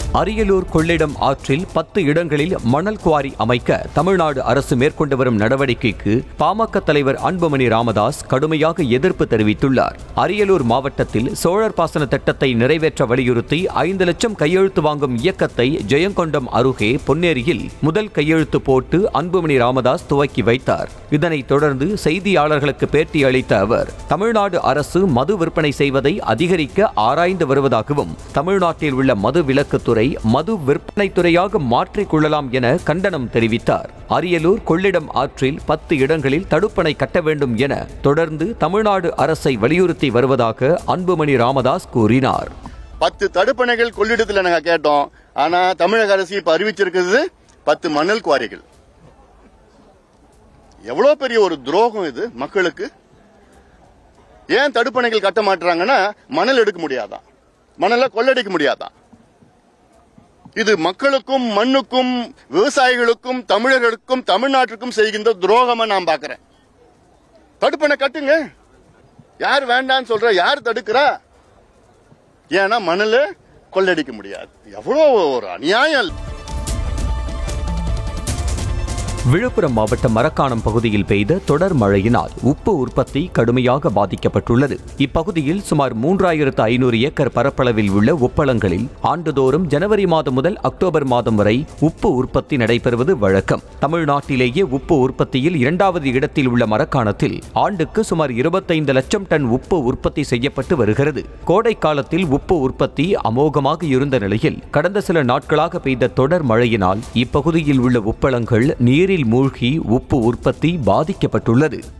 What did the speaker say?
அரியலூர் கொள்ளிடம் ஆற்றில் பத்து இடங்களில் மணல் குவாரி அமைக்க தமிழ்நாடு அரசு மேற்கொண்டு வரும் நடவடிக்கைக்கு பாமக தலைவர் அன்புமணி ராமதாஸ் கடுமையாக எதிர்ப்பு தெரிவித்துள்ளார் அரியலூர் மாவட்டத்தில் சோழர் பாசன திட்டத்தை நிறைவேற்ற வலியுறுத்தி ஐந்து லட்சம் கையெழுத்து வாங்கும் இயக்கத்தை ஜெயங்கொண்டம் அருகே பொன்னேரியில் முதல் கையெழுத்து போட்டு அன்புமணி ராமதாஸ் துவக்கி வைத்தார் இதனைத் தொடர்ந்து செய்தியாளர்களுக்கு பேட்டி அளித்த அவர் தமிழ்நாடு அரசு மது விற்பனை செய்வதை அதிகரிக்க ஆராய்ந்து வருவதாகவும் தமிழ்நாட்டில் உள்ள மது விலக்குத்துறை மது விற்பனை துறையாக மாற்றிக் கொள்ளலாம் என கண்டனம் தெரிவித்தார் அரியலூர் கொள்ளிடம் ஆற்றில் பத்து இடங்களில் தடுப்பணை கட்ட வேண்டும் என தொடர்ந்து தமிழ்நாடு அரசை வலியுறுத்தி வருவதாக அன்புமணி ராமதாஸ் கூறினார் பத்து தடுப்பணைகள் கொள்ளிடத்தில் நாங்க கேட்டோம் ஆனா தமிழக அரசு இப்ப அறிவிச்சிருக்கிறது பத்து மணல் குவாரிகள் எவ்வளவு பெரிய ஒரு துரோகம் இது மக்களுக்கு ஏன் தடுப்பணைகள் கட்ட மாட்டுறாங்கன்னா மணல் எடுக்க முடியாதான் மணலை கொள்ளடிக்க முடியாதான் இது மக்களுக்கும் மண்ணுக்கும் விவசாயிகளுக்கும் தமிழர்களுக்கும் தமிழ்நாட்டுக்கும் செய்கின்ற துரோகமா நான் பாக்குறேன் தடுப்பணை கட்டுங்க யார் வேண்டான்னு சொல்ற யார் தடுக்கிறா ஏன்னா மணல் கொள்ளடிக்க முடியாது எவ்வளோ ஒரு அநியாயம் விழுப்புரம் மாவட்டம் மரக்காணம் பகுதியில் பெய்த தொடர் மழையினால் உப்பு உற்பத்தி கடுமையாக பாதிக்கப்பட்டுள்ளது இப்பகுதியில் சுமார் மூன்றாயிரத்து ஐநூறு ஏக்கர் பரப்பளவில் உள்ள உப்பளங்களில் ஆண்டுதோறும் ஜனவரி மாதம் முதல் அக்டோபர் மாதம் வரை உப்பு உற்பத்தி நடைபெறுவது வழக்கம் தமிழ்நாட்டிலேயே உப்பு உற்பத்தியில் இரண்டாவது இடத்தில் உள்ள மரக்காணத்தில் ஆண்டுக்கு சுமார் இருபத்தைந்து லட்சம் டன் உப்பு உற்பத்தி செய்யப்பட்டு வருகிறது கோடை காலத்தில் உப்பு உற்பத்தி அமோகமாக இருந்த நிலையில் கடந்த சில நாட்களாக பெய்த தொடர் மழையினால் இப்பகுதியில் உள்ள உப்பளங்கள் நீரில் மூழ்கி உப்பு உற்பத்தி பாதிக்கப்பட்டுள்ளது